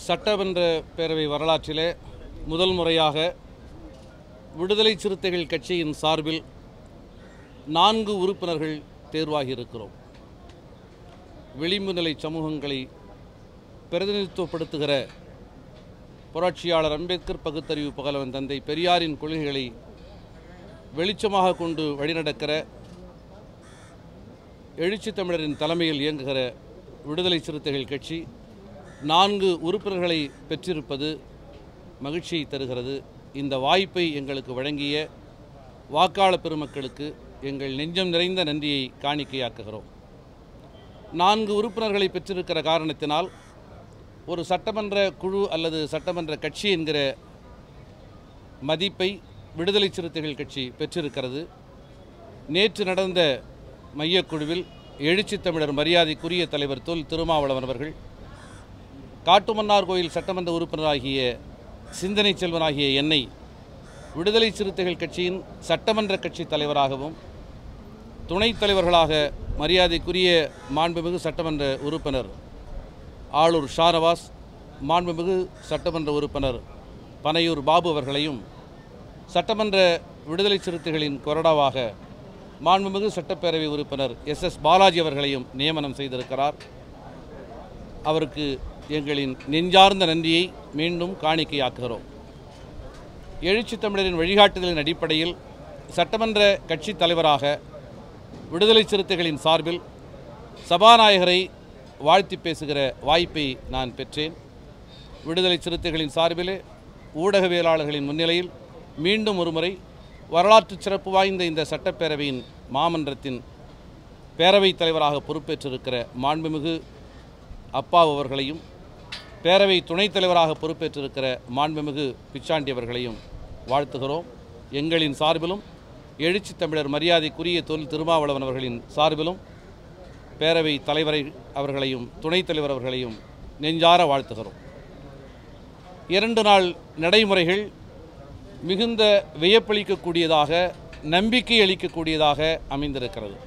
சட்டமன்ற பேரவை வரலாற்றிலே முதல் முறையாக விடுதலை சிறுத்தைகள் கட்சியின் சார்பில் நான்கு உறுப்பினர்கள் தேர்வாகி இருக்கிறோம் விளிம்பு நிலை சமூகங்களை பிரதிநிதித்துவப்படுத்துகிற புரட்சியாளர் அம்பேத்கர் பகுத்தறிவு பகலவன் தந்தை பெரியாரின் கொள்கைகளை வெளிச்சமாக கொண்டு வழிநடக்கிற எழுச்சி தமிழரின் தலைமையில் இயங்குகிற விடுதலை சிறுத்தைகள் கட்சி நான்கு உறுப்பினர்களை பெற்றிருப்பது மகிழ்ச்சியை தருகிறது இந்த வாய்ப்பை எங்களுக்கு வழங்கிய வாக்காளர் பெருமக்களுக்கு எங்கள் நெஞ்சம் நிறைந்த நன்றியை காணிக்கையாக்குகிறோம் நான்கு உறுப்பினர்களை பெற்றிருக்கிற காரணத்தினால் ஒரு சட்டமன்ற குழு அல்லது சட்டமன்ற கட்சி என்கிற மதிப்பை விடுதலை சிறுத்தைகள் கட்சி பெற்றிருக்கிறது நேற்று நடந்த மையக்குழுவில் எழுச்சி தமிழர் மரியாதைக்குரிய தலைவர் தொல் திருமாவளவன் அவர்கள் காட்டுமன்னார் கோயில் சட்டமன்ற உறுப்பினராகிய சிந்தனை செல்வனாகிய என்னை விடுதலை சிறுத்தைகள் கட்சியின் சட்டமன்ற கட்சி தலைவராகவும் துணைத் தலைவர்களாக மரியாதைக்குரிய மாண்புமிகு சட்டமன்ற உறுப்பினர் ஆளூர் ஷானவாஸ் மாண்புமிகு சட்டமன்ற உறுப்பினர் பனையூர் பாபு அவர்களையும் சட்டமன்ற விடுதலை சிறுத்தைகளின் கொறடாவாக மாண்புமிகு சட்டப்பேரவை உறுப்பினர் எஸ் எஸ் பாலாஜி அவர்களையும் நியமனம் செய்திருக்கிறார் அவருக்கு எங்களின் நெஞ்சார்ந்த நன்றியை மீண்டும் காணிக்கையாக்குகிறோம் எழுச்சி தமிழரின் வழிகாட்டுதலின் அடிப்படையில் சட்டமன்ற கட்சி தலைவராக விடுதலை சிறுத்தைகளின் சார்பில் சபாநாயகரை வாழ்த்தி பேசுகிற வாய்ப்பை நான் பெற்றேன் விடுதலை சிறுத்தைகளின் சார்பிலே ஊடகவியலாளர்களின் முன்னிலையில் மீண்டும் ஒருமுறை வரலாற்று சிறப்பு வாய்ந்த இந்த சட்டப்பேரவையின் மாமன்றத்தின் பேரவைத் தலைவராக பொறுப்பேற்றிருக்கிற மாண்புமிகு அப்பாவு அவர்களையும் பேரவை துணைத் தலைவராக பொறுப்பேற்றிருக்கிற மாண்புமிகு பிச்சாண்டி அவர்களையும் வாழ்த்துகிறோம் எங்களின் சார்பிலும் எழுச்சி தமிழர் மரியாதைக்குரிய தொல் திருமாவளவன் அவர்களின் சார்பிலும் பேரவை தலைவரை அவர்களையும் துணைத் தலைவர் அவர்களையும் நெஞ்சார வாழ்த்துகிறோம் இரண்டு நாள் நடைமுறைகள் மிகுந்த வியப்பளிக்கக்கூடியதாக நம்பிக்கை அளிக்கக்கூடியதாக அமைந்திருக்கிறது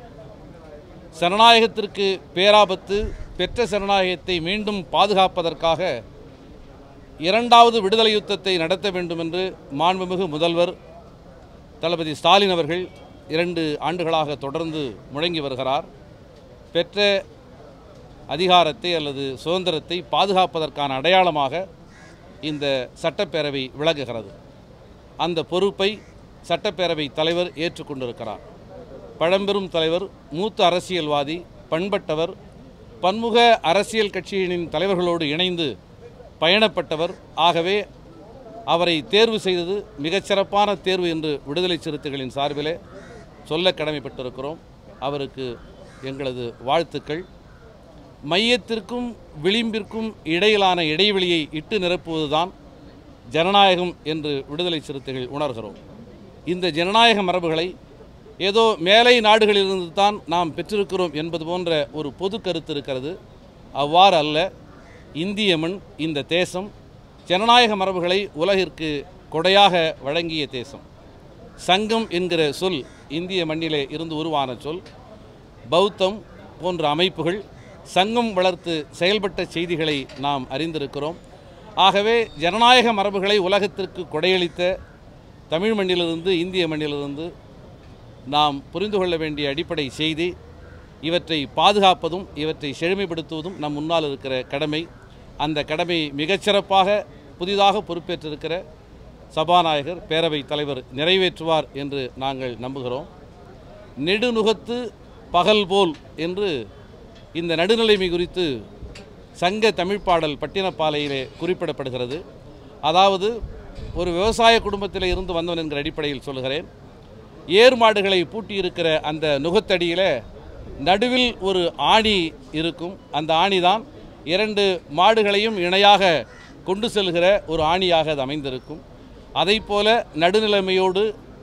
சரணாயகத்திற்கு பேராபத்து பெற்ற சரணாயகத்தை மீண்டும் பாதுகாப்பதற்காக இரண்டாவது விடுதலை யுத்தத்தை நடத்த வேண்டும் என்று மாண்புமிகு முதல்வர் தளபதி ஸ்டாலின் அவர்கள் இரண்டு ஆண்டுகளாக தொடர்ந்து முழங்கி வருகிறார் பெற்ற அதிகாரத்தை அல்லது சுதந்திரத்தை பாதுகாப்பதற்கான அடையாளமாக இந்த சட்டப்பேரவை விளங்குகிறது அந்த பொறுப்பை சட்டப்பேரவை தலைவர் ஏற்றுக்கொண்டிருக்கிறார் பழம்பெரும் தலைவர் மூத்த அரசியல்வாதி பண்பட்டவர் பன்முக அரசியல் கட்சியினின் தலைவர்களோடு இணைந்து பயணப்பட்டவர் ஆகவே அவரை தேர்வு செய்தது மிகச்சிறப்பான தேர்வு என்று விடுதலை சிறுத்தைகளின் சார்பிலே சொல்ல கடமைப்பட்டிருக்கிறோம் அவருக்கு எங்களது வாழ்த்துக்கள் மையத்திற்கும் விளிம்பிற்கும் இடையிலான இடைவெளியை இட்டு நிரப்புவதுதான் ஜனநாயகம் என்று விடுதலை சிறுத்தைகள் உணர்கிறோம் இந்த ஜனநாயக மரபுகளை ஏதோ மேலை நாடுகளிலிருந்து தான் நாம் பெற்றிருக்கிறோம் என்பது போன்ற ஒரு பொது கருத்து இருக்கிறது அவ்வாறு அல்ல இந்திய மண் இந்த தேசம் ஜனநாயக மரபுகளை உலகிற்கு கொடையாக வழங்கிய தேசம் சங்கம் என்கிற சொல் இந்திய மண்ணிலே இருந்து உருவான சொல் பௌத்தம் போன்ற அமைப்புகள் சங்கம் வளர்த்து செயல்பட்ட செய்திகளை நாம் அறிந்திருக்கிறோம் ஆகவே ஜனநாயக மரபுகளை உலகத்திற்கு கொடையளித்த தமிழ் மண்ணிலிருந்து இந்திய மண்ணிலிருந்து நாம் புரிந்து கொள்ள வேண்டிய அடிப்படை செய்தி இவற்றை பாதுகாப்பதும் இவற்றை செழுமைப்படுத்துவதும் நம் முன்னால் இருக்கிற கடமை அந்த கடமை மிகச்சிறப்பாக புதிதாக பொறுப்பேற்றிருக்கிற சபாநாயகர் பேரவைத் தலைவர் நிறைவேற்றுவார் என்று நாங்கள் நம்புகிறோம் நெடுநுகத்து பகல் போல் என்று இந்த நடுநிலைமை குறித்து சங்க தமிழ்ப்பாடல் பட்டினப்பாலையிலே குறிப்பிடப்படுகிறது அதாவது ஒரு விவசாய குடும்பத்தில் இருந்து வந்தவன் என்கிற அடிப்படையில் சொல்லுகிறேன் ஏர் மாடுகளை பூட்டியிருக்கிற அந்த நுகத்தடியில் நடுவில் ஒரு ஆணி இருக்கும் அந்த ஆணிதான் இரண்டு மாடுகளையும் இணையாக கொண்டு செல்கிற ஒரு ஆணியாக அது அமைந்திருக்கும் அதைப் போல நடுநிலைமையோடு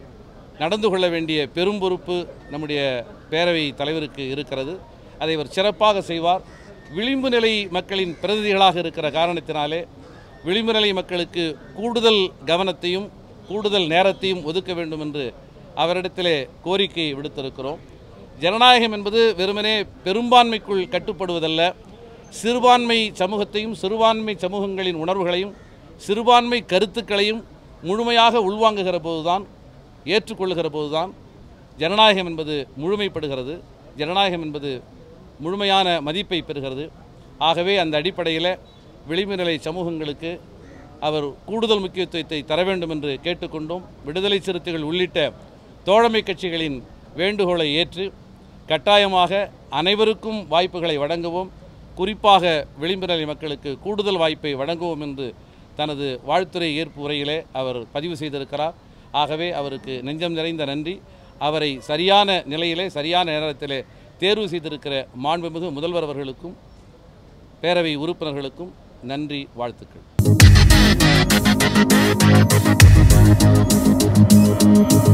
நடந்து கொள்ள வேண்டிய பெரும் பொறுப்பு நம்முடைய பேரவை தலைவருக்கு இருக்கிறது அதை அவர் சிறப்பாக செய்வார் விளிம்பு நிலை மக்களின் பிரதிநிதிகளாக இருக்கிற காரணத்தினாலே விளிம்பு நிலை மக்களுக்கு கூடுதல் கவனத்தையும் கூடுதல் நேரத்தையும் ஒதுக்க வேண்டும் என்று அவரிடத்திலே கோரிக்கை விடுத்திருக்கிறோம் ஜனநாயகம் என்பது வெறுமனே பெரும்பான்மைக்குள் கட்டுப்படுவதல்ல சிறுபான்மை சமூகத்தையும் சிறுபான்மை சமூகங்களின் உணர்வுகளையும் சிறுபான்மை கருத்துக்களையும் முழுமையாக உள்வாங்குகிற போதுதான் ஏற்றுக்கொள்ளுகிற போதுதான் ஜனநாயகம் என்பது முழுமைப்படுகிறது ஜனநாயகம் என்பது முழுமையான மதிப்பை பெறுகிறது ஆகவே அந்த அடிப்படையில் விளிம்பு நிலை சமூகங்களுக்கு அவர் கூடுதல் முக்கியத்துவத்தை தர வேண்டும் என்று கேட்டுக்கொண்டோம் விடுதலை சிறுத்தைகள் உள்ளிட்ட தோழமை கட்சிகளின் வேண்டுகோளை ஏற்று கட்டாயமாக அனைவருக்கும் வாய்ப்புகளை வழங்குவோம் குறிப்பாக விளிம்பு நிலை மக்களுக்கு கூடுதல் வாய்ப்பை வழங்குவோம் என்று தனது வாழ்த்துறை ஏற்பு உரையிலே அவர் பதிவு செய்திருக்கிறார் ஆகவே அவருக்கு நெஞ்சம் நிறைந்த நன்றி அவரை சரியான நிலையிலே சரியான நேரத்திலே தேர்வு செய்திருக்கிற மாண்புமிகு முதல்வர் அவர்களுக்கும் பேரவை உறுப்பினர்களுக்கும் நன்றி வாழ்த்துக்கள்